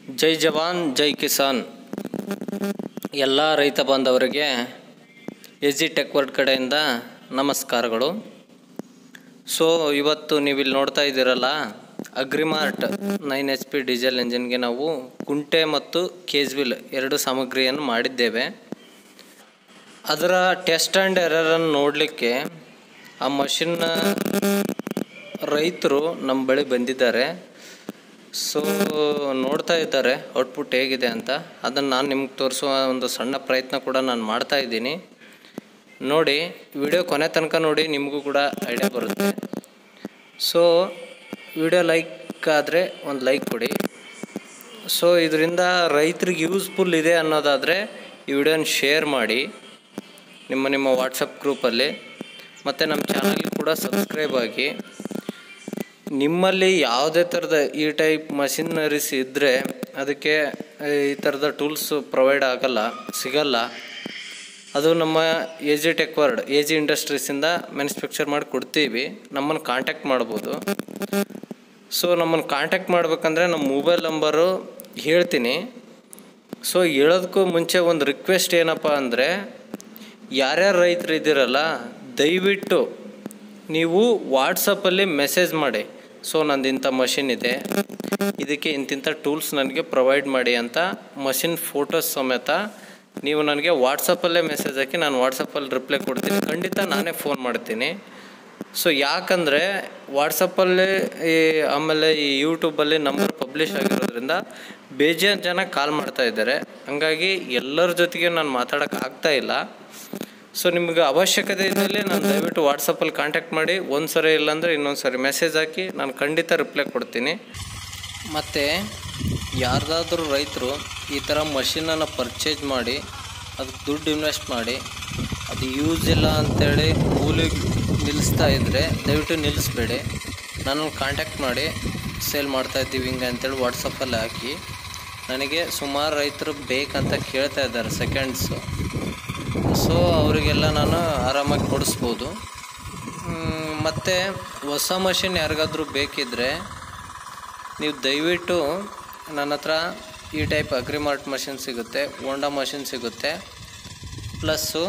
ಜೈ ಜವಾನ್ ಜೈ ಕಿಸಾನ್ ಎಲ್ಲ ರೈತ ಬಾಂಧವರಿಗೆ ಎಸ್ ಜಿ ಟೆಕ್ ವರ್ಡ್ ಕಡೆಯಿಂದ ನಮಸ್ಕಾರಗಳು ಸೊ ಇವತ್ತು ನೀವು ಇಲ್ಲಿ ನೋಡ್ತಾ ಇದ್ದೀರಲ್ಲ Agrimart nine H P diesel ಎಂಜಿನ್ಗೆ ನಾವು ಕುಂಟೆ ಮತ್ತು ಕೇಜ್ವಿಲ್ ಎರಡು ಸಾಮಗ್ರಿಯನ್ನು ಮಾಡಿದ್ದೇವೆ ಅದರ ಟೆಸ್ಟ್ ಆ್ಯಂಡ್ ಎರರನ್ನು ನೋಡಲಿಕ್ಕೆ ಆ ಮಷಿನ್ ರೈತರು ನಮ್ಮ ಬಳಿ ಬಂದಿದ್ದಾರೆ ಸೊ ನೋಡ್ತಾ ಇದ್ದಾರೆ ಔಟ್ಪುಟ್ ಹೇಗಿದೆ ಅಂತ ಅದನ್ನು ನಾನು ನಿಮ್ಗೆ ತೋರಿಸುವ ಒಂದು ಸಣ್ಣ ಪ್ರಯತ್ನ ಕೂಡ ನಾನು ಮಾಡ್ತಾ ಇದ್ದೀನಿ ನೋಡಿ ವಿಡಿಯೋ ಕೊನೆ ತನಕ ನೋಡಿ ನಿಮಗೂ ಕೂಡ ಐಡಿಯಾ ಬರುತ್ತೆ ಸೊ ವಿಡಿಯೋ ಲೈಕ್ ಆದರೆ ಒಂದು ಲೈಕ್ ಕೊಡಿ ಸೊ ಇದರಿಂದ ರೈತರಿಗೆ ಯೂಸ್ಫುಲ್ ಇದೆ ಅನ್ನೋದಾದರೆ ಈ ವಿಡಿಯೋನ ಶೇರ್ ಮಾಡಿ ನಿಮ್ಮ ನಿಮ್ಮ ವಾಟ್ಸಪ್ ಗ್ರೂಪಲ್ಲಿ ಮತ್ತು ನಮ್ಮ ಚಾನಲ್ಗೆ ಕೂಡ ಸಬ್ಸ್ಕ್ರೈಬ್ ಆಗಿ ನಿಮ್ಮಲ್ಲಿ ಯಾವುದೇ ಥರದ ಈ ಟೈಪ್ ಮಷಿನರೀಸ್ ಇದ್ದರೆ ಅದಕ್ಕೆ ಈ ಥರದ ಟೂಲ್ಸ್ ಪ್ರೊವೈಡ್ ಆಗಲ್ಲ ಸಿಗಲ್ಲ ಅದು ನಮ್ಮ A G tech world A G ಇಂಡಸ್ಟ್ರೀಸಿಂದ ಮ್ಯಾನುಫ್ಯಾಕ್ಚರ್ ಮಾಡಿ ಕೊಡ್ತೀವಿ ನಮ್ಮನ್ನು ಕಾಂಟ್ಯಾಕ್ಟ್ ಮಾಡ್ಬೋದು ಸೊ ನಮ್ಮನ್ನು ಕಾಂಟ್ಯಾಕ್ಟ್ ಮಾಡ್ಬೇಕಂದ್ರೆ ನಮ್ಮ ಮೊಬೈಲ್ ನಂಬರು ಹೇಳ್ತೀನಿ ಸೊ ಹೇಳೋದಕ್ಕೂ ಮುಂಚೆ ಒಂದು ರಿಕ್ವೆಸ್ಟ್ ಏನಪ್ಪ ಅಂದರೆ ಯಾರ್ಯಾರು ರೈತರು ಇದ್ದೀರಲ್ಲ ದಯವಿಟ್ಟು ನೀವು ವಾಟ್ಸಪ್ಪಲ್ಲಿ ಮೆಸೇಜ್ ಮಾಡಿ ಸೊ ನಂದು ಇಂಥ ಮಷಿನ್ ಇದೆ ಇದಕ್ಕೆ ಇಂತಿಂಥ ಟೂಲ್ಸ್ ನನಗೆ ಪ್ರೊವೈಡ್ ಮಾಡಿ ಅಂತ ಮಷಿನ್ ಫೋಟೋಸ್ ಸಮೇತ ನೀವು ನನಗೆ ವಾಟ್ಸಪ್ಪಲ್ಲೇ ಮೆಸೇಜ್ ಹಾಕಿ ನಾನು ವಾಟ್ಸಪ್ಪಲ್ಲಿ ರಿಪ್ಲೈ ಕೊಡ್ತೀನಿ ಖಂಡಿತ ನಾನೇ ಫೋನ್ ಮಾಡ್ತೀನಿ ಸೊ ಯಾಕಂದರೆ ವಾಟ್ಸಪ್ಪಲ್ಲಿ ಈ ಆಮೇಲೆ ಈ ಯೂಟ್ಯೂಬಲ್ಲಿ ನಂಬರ್ ಪಬ್ಲಿಷ್ ಆಗಿರೋದ್ರಿಂದ ಬೇಜಾರು ಜನ ಕಾಲ್ ಮಾಡ್ತಾ ಇದ್ದಾರೆ ಹಂಗಾಗಿ ಎಲ್ಲರ ಜೊತೆಗೆ ನಾನು ಮಾತಾಡೋಕ್ಕೆ ಆಗ್ತಾ ಇಲ್ಲ ಸೊ ನಿಮ್ಗೆ ಅವಶ್ಯಕತೆ ಇದ್ದಲ್ಲಿ ನಾನು ದಯವಿಟ್ಟು ವಾಟ್ಸಪ್ಪಲ್ಲಿ ಕಾಂಟ್ಯಾಕ್ಟ್ ಮಾಡಿ ಒಂದು ಸರಿ ಇಲ್ಲಾಂದರೆ ಇನ್ನೊಂದು ಸರಿ ಮೆಸೇಜ್ ಹಾಕಿ ನಾನು ಖಂಡಿತ ರಿಪ್ಲೈ ಕೊಡ್ತೀನಿ ಮತ್ತು ಯಾರ್ದಾದ್ರೂ ರೈತರು ಈ ಥರ ಮಷಿನನ್ನು ಪರ್ಚೇಸ್ ಮಾಡಿ ಅದಕ್ಕೆ ದುಡ್ಡು ಇನ್ವೆಸ್ಟ್ ಮಾಡಿ ಅದು ಯೂಸ್ ಇಲ್ಲ ಅಂತೇಳಿ ಮೂಲಿಗೆ ನಿಲ್ಲಿಸ್ತಾ ಇದ್ದರೆ ದಯವಿಟ್ಟು ನಿಲ್ಲಿಸ್ಬೇಡಿ ನನ್ನನ್ನು ಕಾಂಟ್ಯಾಕ್ಟ್ ಮಾಡಿ ಸೇಲ್ ಮಾಡ್ತಾ ಇದ್ದೀವಿ ಹಿಂಗೆ ಅಂತೇಳಿ ವಾಟ್ಸಪ್ಪಲ್ಲಿ ಹಾಕಿ ನನಗೆ ಸುಮಾರು ರೈತರು ಬೇಕಂತ ಕೇಳ್ತಾ ಇದ್ದಾರೆ ಸೆಕೆಂಡ್ಸು ಸೊ ಅವರಿಗೆಲ್ಲ ನಾನು ಆರಾಮಾಗಿ ಕೊಡಿಸ್ಬೋದು ಮತ್ತು ಹೊಸ ಮಷಿನ್ ಯಾರಿಗಾದ್ರೂ ಬೇಕಿದ್ದರೆ ನೀವು ದಯವಿಟ್ಟು ನನ್ನ ಹತ್ರ ಈ ಟೈಪ್ ಅಗ್ರಿಮಾರ್ಟ್ ಮಷಿನ್ ಸಿಗುತ್ತೆ ಹೋಂಡಾ ಮಷಿನ್ ಸಿಗುತ್ತೆ ಪ್ಲಸ್ಸು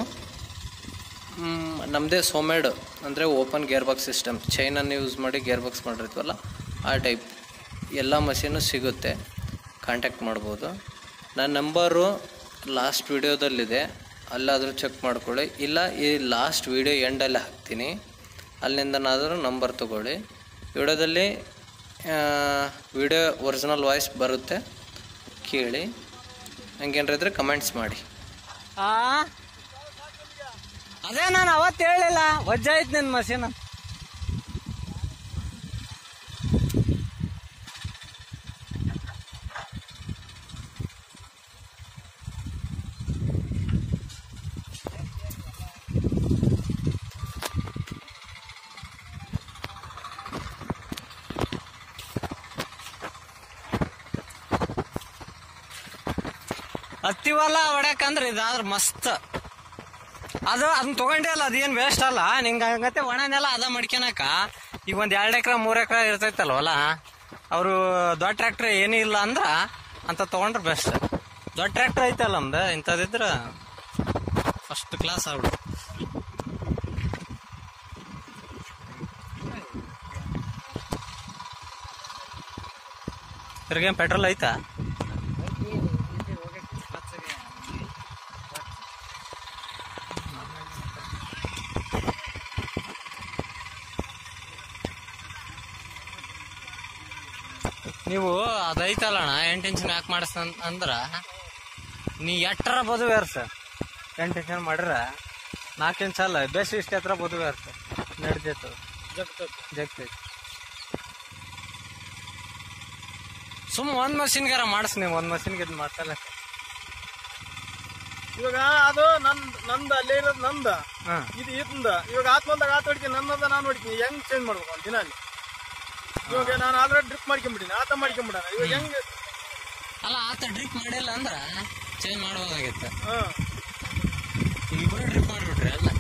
ನಮ್ಮದೇ ಸೋಮೇಡ್ ಅಂದರೆ ಓಪನ್ ಗೇರ್ ಬಾಕ್ಸ್ ಸಿಸ್ಟಮ್ ಚೈನನ್ನು ಯೂಸ್ ಮಾಡಿ ಗೇರ್ ಬಾಕ್ಸ್ ಮಾಡಿರ್ತೀವಲ್ಲ ಆ ಟೈಪ್ ಎಲ್ಲ ಮಷೀನು ಸಿಗುತ್ತೆ ಕಾಂಟ್ಯಾಕ್ಟ್ ಮಾಡ್ಬೋದು ನನ್ನ ನಂಬರು ಲಾಸ್ಟ್ ವಿಡಿಯೋದಲ್ಲಿದೆ ಅಲ್ಲಾದರೂ ಚೆಕ್ ಮಾಡ್ಕೊಳ್ಳಿ ಇಲ್ಲ ಈ ಲಾಸ್ಟ್ ವಿಡಿಯೋ ಎಂಡಲ್ಲಿ ಹಾಕ್ತೀನಿ ಅಲ್ಲಿಂದನಾದರೂ ನಂಬರ್ ತೊಗೊಳ್ಳಿ ವಿಡಿಯೋದಲ್ಲಿ ವಿಡಿಯೋ ಒರಿಜಿನಲ್ ವಾಯ್ಸ್ ಬರುತ್ತೆ ಕೇಳಿ ಹಂಗೇನಾರ ಇದ್ರೆ ಕಮೆಂಟ್ಸ್ ಮಾಡಿ ಆ ಅದೇ ನಾನು ಅವತ್ತು ಹೇಳಿಲ್ಲ ವಜ್ಜ ಐತ್ ನಿನ್ ಮಷೀನ್ ಹತ್ತಿವಲ್ಲ ಹೊಡ್ಯಾಕಂದ್ರೆ ಇದಾದ್ರ ಮಸ್ತ್ ಅದು ಅದನ್ನ ತಗೊಂಡೆ ಅಲ್ಲ ಅದೇನ್ ವೇಸ್ಟ್ ಅಲ್ಲ ನಿಂಗ ಹಂಗತ್ತೆ ಒಣನೆಲ್ಲ ಅದ ಮಡ್ಕೊಳಕ ಈಗ ಒಂದ್ ಎರಡ್ ಎಕರೆ ಮೂರ್ ಎಕರೆ ಇರ್ತೈತಲ್ಲ ಹೊಲ ಅವರು ದೊಡ್ಡ ಟ್ರ್ಯಾಕ್ಟರ್ ಏನೂ ಇಲ್ಲ ಅಂದ್ರ ಅಂತ ತಗೊಂಡ್ರೆ ಬೆಸ್ಟ್ ದೊಡ್ಡ ಟ್ರ್ಯಾಕ್ಟರ್ ಐತಲ್ಲ ನಮ್ದು ಇಂಥದಿದ್ರ ಫಸ್ಟ್ ಕ್ಲಾಸ್ ಆಗ್ಬಿಡು ತಿರ್ಗೇನ್ ಪೆಟ್ರೋಲ್ ಐತಾ ನೀವು ಅದೈತಲ್ಲಣ್ಣ ಎಂಟು ಇಂಚಿನ ಯಾಕೆ ಮಾಡಿಸ್ ಅಂದ್ರ ನೀ ಎಟ್ಟರ ಬದುವೆ ಇರ್ಸ ಎಂಟು ಇಂಚಿನ ಮಾಡ್ರ ನಾಲ್ಕು ಇಂಚ್ ಅಲ್ಲ ಬೇಸಿ ಇಷ್ಟ ಹತ್ರ ಬದುವೆ ಇರ್ಸ ನಡ್ದೈತು ಜಗ್ತೈತಿ ಸುಮ್ ಒಂದ್ ಮಷಿನ್ಗಾರ ಮಾಡಿಸ್ ನೀವು ಒಂದ್ ಮಷಿನ್ಗೆ ಇದು ಮಾಡ್ತಲ್ಲ ಇವಾಗ ಅದು ನಂದ್ ನಂದ್ ಅಲ್ಲೇ ಇರೋದು ನಂದ ಹ್ಮ್ ಇದು ಇದಂದ ಇವಾಗ ಆತ್ ಬಂದಾಗ ಆತ್ ಹೊಡಿತೀನಿ ನನ್ನದ ನಾನು ಹೊಡಿತೀನಿ ಹೆಂಗ್ ಚೇಂಜ್ ಮಾಡ್ಬೇಕು ಒಂದ್ ದಿನ ಅಲ್ಲಿ ಇವಾಗ ನಾನು ಆಲ್ರೆಡಿ ಡ್ರಿಪ್ ಮಾಡ್ಕೊಂಬಿಟ್ಟಿನಿ ಆತ ಮಾಡ್ಕೊಂಬಿಡಣ ಇವಾಗ ಹೆಂಗ್ ಅಲ್ಲ ಆತ ಡ್ರಿಪ್ ಮಾಡಿಲ್ಲ ಅಂದ್ರ ಚೇಂಜ್ ಮಾಡ್ಬೋದಾಗಿತ್ತು ಹಾ ಇಬ್ಬರು ಡ್ರಿಪ್ ಮಾಡ್ಬಿಟ್ರಿ ಅಲ್ಲ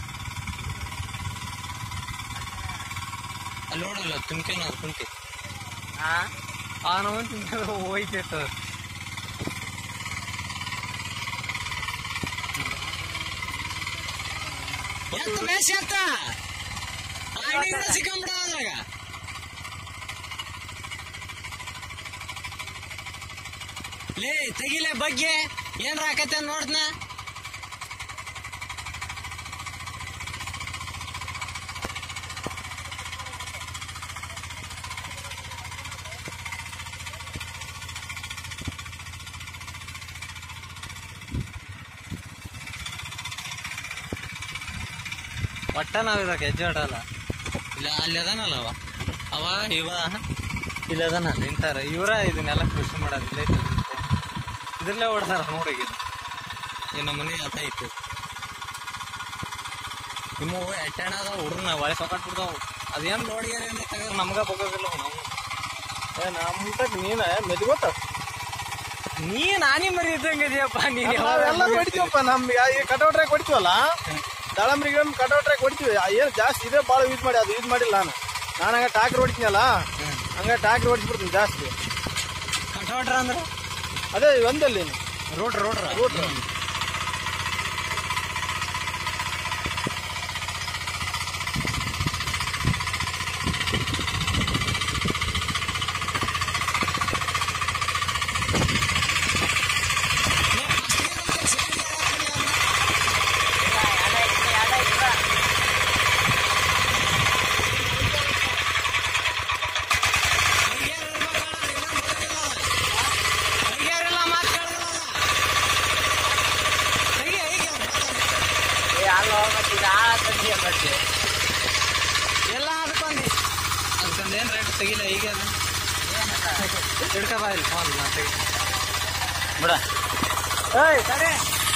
ಅಲ್ಲಿ ನೋಡಲ್ಲ ತುಂಬ್ಕೇನ ಅದು ಕುಂಟಿ ಅವನು ಹೋಯ್ತಿತ್ತು ಎತ್ತು ಮೇಸಿ ಎತ್ತ ಆಡಿಂದ ಸಿಕ್ಕಂಬಿಡ ಅದ್ರಾಗ ಲೇ ತೆಗಿಲೆ ಬಗ್ಗೆ ಏನ್ರ ಆಕೈತೆ ನೋಡ್ದ್ನ ಒಟ್ಟ ನಾವ್ ಇದಕ್ಕೆ ಹೆಜ್ಜೆ ಆಡಲ್ಲ ಇಲ್ಲ ಅಲ್ಲಿ ಅದಾನಲ್ಲ ಅವ ಅವ ಇವ ಇಲ್ಲ ಅದಾನ ನಿಂತಾರ ಇವರ ಇದನ್ನೆಲ್ಲ ಕೃಷಿ ಮಾಡೋದು ಇಲ್ಲೇ ಐತೆ. ಇದ್ರಲ್ಲೇ ಓಡ್ತಾರ ನೋಡಿಗೆ ಇನ್ನು ಮನೆ ಆತ ಐತಿ ನಿಮ್ಮ ಎಟ್ಟಣ ಅದಾವ ಹುಡ್ರನ್ನ ಒಳೆ ಸೊಕ್ಕಟ್ ಬಿಡ್ತಾವ ಅದೇನ್ ನೋಡಿ ತೆಗೆದ್ರೆ ನಮ್ಗ ಬೋಗೋದಿಲ್ಲ ನಾವು ಏ ನಮ್ತಕ್ ನೀನ ಮೆದ್ಗೋತ ನೀ ನಾನಿ ಮರಿ ಇದ್ದಂಗೆ ಇದೆಯಪ್ಪ ನೀನ್ ನಾವೆಲ್ಲ ಹೊಡಿತೀವಪ್ಪ ನಮ್ಗೆ ಈ ಕಟೌಟ್ ಟ್ರ್ಯಾಕ್ ಹೊಡಿತೀವಲ್ಲ ದಾಳಂಬ್ರಿಗೆ ಕಟೌಟ್ ಟ್ರ್ಯಾಕ್ ಹೊಡಿತೀವಿ ಆ, ಏನ್ ಜಾಸ್ತಿ ಇದೆ ಭಾಳ ಯೂಸ್ ಮಾಡಿ ಅದು ಯೂಸ್ ಮಾಡಿಲ್ಲ ನಾನು ನಾನು ಹಂಗ ಟ್ರಾಕ್ಟರ್ ಹೊಡಿತೀನಲ್ಲ ಹಂಗ ಟ್ರಾಕ್ಟರ್ ಹೊಡಿಸ್ಬಿಡ್ತೀನಿ ಜಾಸ್ತಿ ಕಟೋಟ್ರ ಅಂದ್ರೆ ಅದೇ ಒಂದಲ್ಲಿ ರೋಡ್ ರೋಡ್ರ ರೋಡ್ ಹಂಗೇರೆಲ್ಲ ಮಾತು ಎಲ್ಲ ಅದಕ್ಕೊಂದು ಅದಕ್ಕೊಂದು ಏನು ರೇಟ್ ತೆಗಿಲ್ಲ ಈಗ ಅದು ಹಿಡ್ಕ ಬಾ ಇಲ್ಲಿ ಫೋನ್ ನಾ ತೆಗಿ ಬಿಡ ಏಯ್ ತಡೆ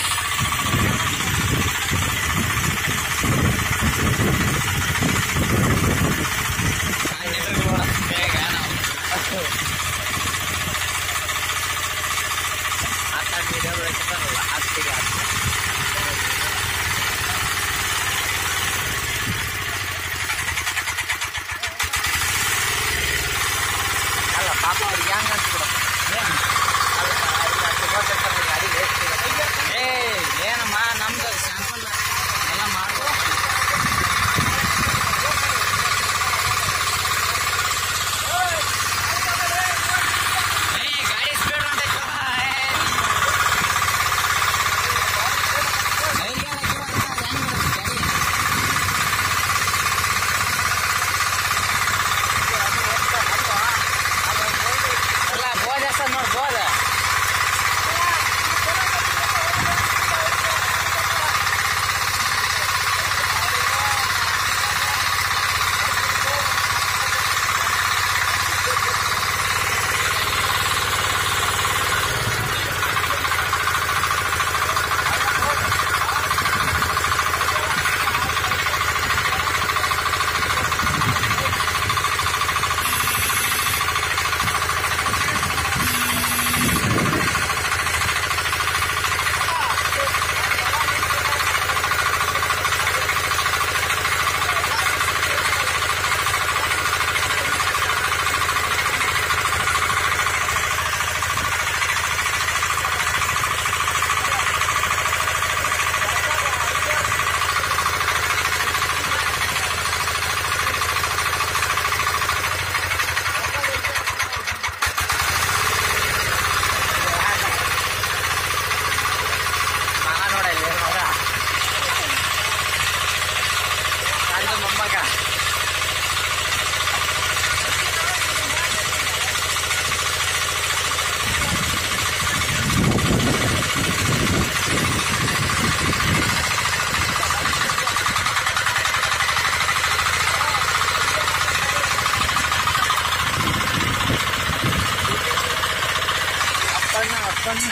ಏ ಏನಮ್ಮ ನಮ್ದು ಸ್ಯಾಂಪಲ್ ಎಲ್ಲ ಮಾಡ್ಬೋದು ಏ ಗಾಡಿ ಸ್ಪೀಡ್ ಹೊಂಟೈತೆ ಅಲ್ಲ ಬೋಧ ಹೆಸರು ನೋಡಿ ಬೋಧ ಮಗ ನೋಡ ಇಲ್ಲಿ ಮಗ ಕಾಣ್ತು ಮೊಮ್ಮಗ ಅಪ್ಪಣ್ಣ ಅಪ್ಪಣ್ಣ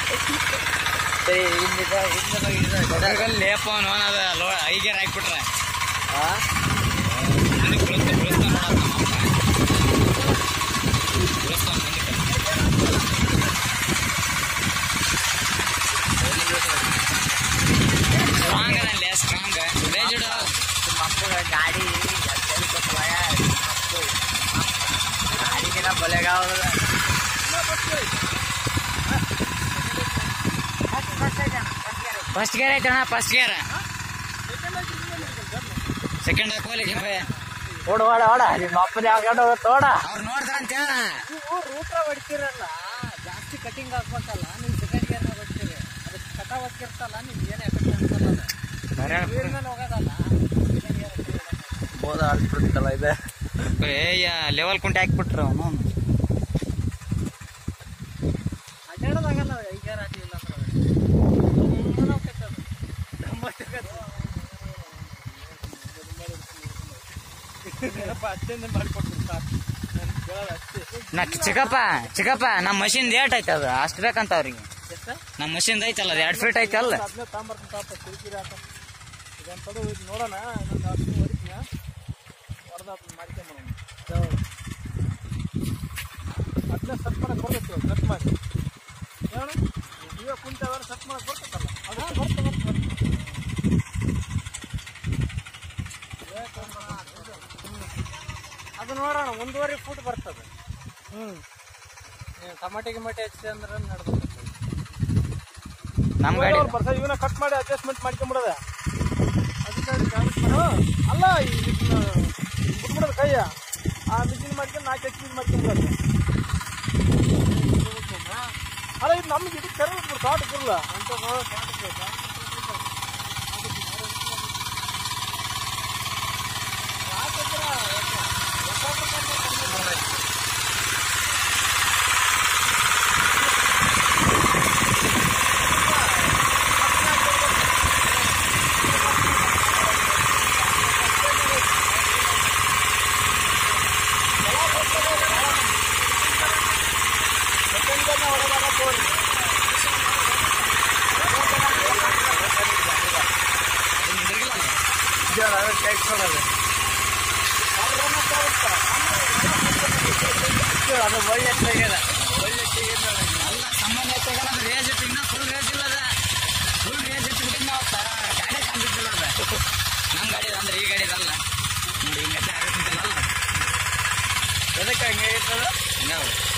ಲೇಪವನು ಅದು ಲೋ ಐಗೇರ್ ಹಾಕ್ಬಿಟ್ರೆ ನನಗೆ ಬೀಳುತ್ತೆ ಬೀಳುತ್ತೆ ನೋಡೋದು ನಮ್ಮ ಅಪ್ಪ ಬೀಳಿಸ್ತಾನೆ ಮುಂದಕ್ಕೆ ಸ್ಟ್ರಾಂಗ್ ಅದಲ್ಲೇ ಸ್ಟ್ರಾಂಗ್ ಬೇಜುಡ ಗಾಡಿ ಗಾಡಿ ಫಸ್ಟ್ ಗೇರ್ ಐತಣ್ಣ ಫಸ್ಟ್ ಗೇರ್ ಸೆಕೆಂಡ್ ಹಾಕೋಲಿ ಓಡ ಓಡ ಓಡ ನಿಮ್ಮ ಅಪ್ಪನ ಯಾಕಂಡ ತೋಡ ಅವ್ರು ನೋಡ್ತಾರ ಅಂತ ಹೇಳ ನೀವು ರೂಟ ಹೊಡಿತೀರಲ್ಲ ಜಾಸ್ತಿ ಕಟಿಂಗ್ ಹಾಕ್ಬೇಕಲ್ಲ ನೀವು ಸೆಕೆಂಡ್ ಗೇರ್ ಹೊಡಿತೀರಿ ಅದಕ್ಕೆ ಕಟ ಹೊಕ್ಕಿರ್ತಲ್ಲ ನೀವು ಏನು ಎಫೆಕ್ಟ್ ಅನ್ಸಲ್ಲ ಗೇರ್ ಮೇಲೆ ಹೋಗೋದಲ್ಲ ಬೋಧ ಆಡ್ಬಿಡ್ತಲ್ಲ ಇದೆ ಏಯ್ಯ ಲೆವೆಲ್ ಕುಂಟೆ ಹಾಕ್ಬಿಟ್ರು ಅವನು ಅಡ್ಡಾಡೋದಾಗಲ್ಲ ಈ ಗೇರ್ ಹಾಕಲಿಲ್ಲ ಅತ್ಯಂತ ಮಾಡಿಕೊಡ್ತೀನಿ ಸಾಕು ನಾನು ಕೇಳೋದು ಅಷ್ಟೇ ನಾ ಚಿಕ್ಕಪ್ಪ ಚಿಕ್ಕಪ್ಪ ನಮ್ಮ ಮಷಿನ್ ಏಟ್ ಐತೆ ಅದು ಅಷ್ಟು ಬೇಕಂತ ಅವ್ರಿಗೆ ಎಷ್ಟ ನಮ್ಮ ಮಷಿನ್ ಐತಲ್ಲ ಅದು ಎರಡು ಫೀಟ್ ಐತಲ್ಲ ಅದನ್ನ ತಾಂಬರ್ತೀನಿ ತಾಪ ಕಿರಿಕಿರಿ ಆತ ಇದೊಂದು ತಡು ಇದು ನೋಡೋಣ ಇನ್ನೊಂದು ಹತ್ತು ಹೊಡಿತೀನ ಹೊಡೆದ ಅದನ್ನ ಮಾಡ್ಕೊಂಬರೋಣ ಅದನ್ನ ಸಟ್ ಮಾಡಕ್ಕೆ ಬರ್ತೈತಿ ಸಟ್ ಮಾಡಿ ಹೇಳ ನೀವೇ ಕುಂತಾದ್ರೆ ಸಟ್ ಮಾಡಕ್ಕೆ ಬರ್ತೈತಲ್ಲ ಅದು ಬರ್ತ ಬರ್ತ ಬರ್ತ ಅದು ನೋಡೋಣ ಒಂದೂವರೆ ಫೂಟ್ ಬರ್ತದೆ ಹ್ಞೂ ಟಮಾಟೆ ಗಿಮಾಟೆ ಹಚ್ಚಿ ಅಂದ್ರೆ ನಡೆದು ನಮ್ಮ ಗಾಡಿ ಬರ್ತಾರೆ ಇವನ್ನ ಕಟ್ ಮಾಡಿ ಅಡ್ಜಸ್ಟ್ಮೆಂಟ್ ಮಾಡ್ಕೊಂಬಿಡೋದ ಅಲ್ಲ ಇದನ್ನ ಬಿಟ್ಬಿಡೋದು ಕೈಯ ಆ ಮಿಷಿನ್ ಮಾಡ್ಕೊಂಡು ನಾಲ್ಕು ಹೆಚ್ಚು ಮಾಡ್ಕೊಂಬಿಡೋದು ಅಲ್ಲ ಇದು ನಮ್ಗೆ ಇದು ಕರೆದ್ಬಿಡು ತಾಟ್ ಬರಲ್ಲ ಅಂತ ಅದು ಒಳ್ಳೆ ತೆಗೆದ ಸಂಬಂಧ ರೇಜ್ ಇಟ್ಟಿನ ಫುಲ್ ರೇಜ್ ಇಲ್ಲ ಅದ ಫುಲ್ ರೇಜ್ ಇಟ್ಟಿನ ಗಾಡಿ ಕಂಡಿದ್ದಿಲ್ಲ ಅದ ನಮ್ಮ ಗಾಡಿ ಅಂದ್ರೆ ಈ ಗಾಡಿ ಅಲ್ಲ ನೋಡಿ ಹಿಂಗೆ ಆಗುತ್ತಿಲ್ಲ ಎದಕ್ಕೆ ಹಂಗೆ ಇರ್ತದ ಹಿಂಗಾವು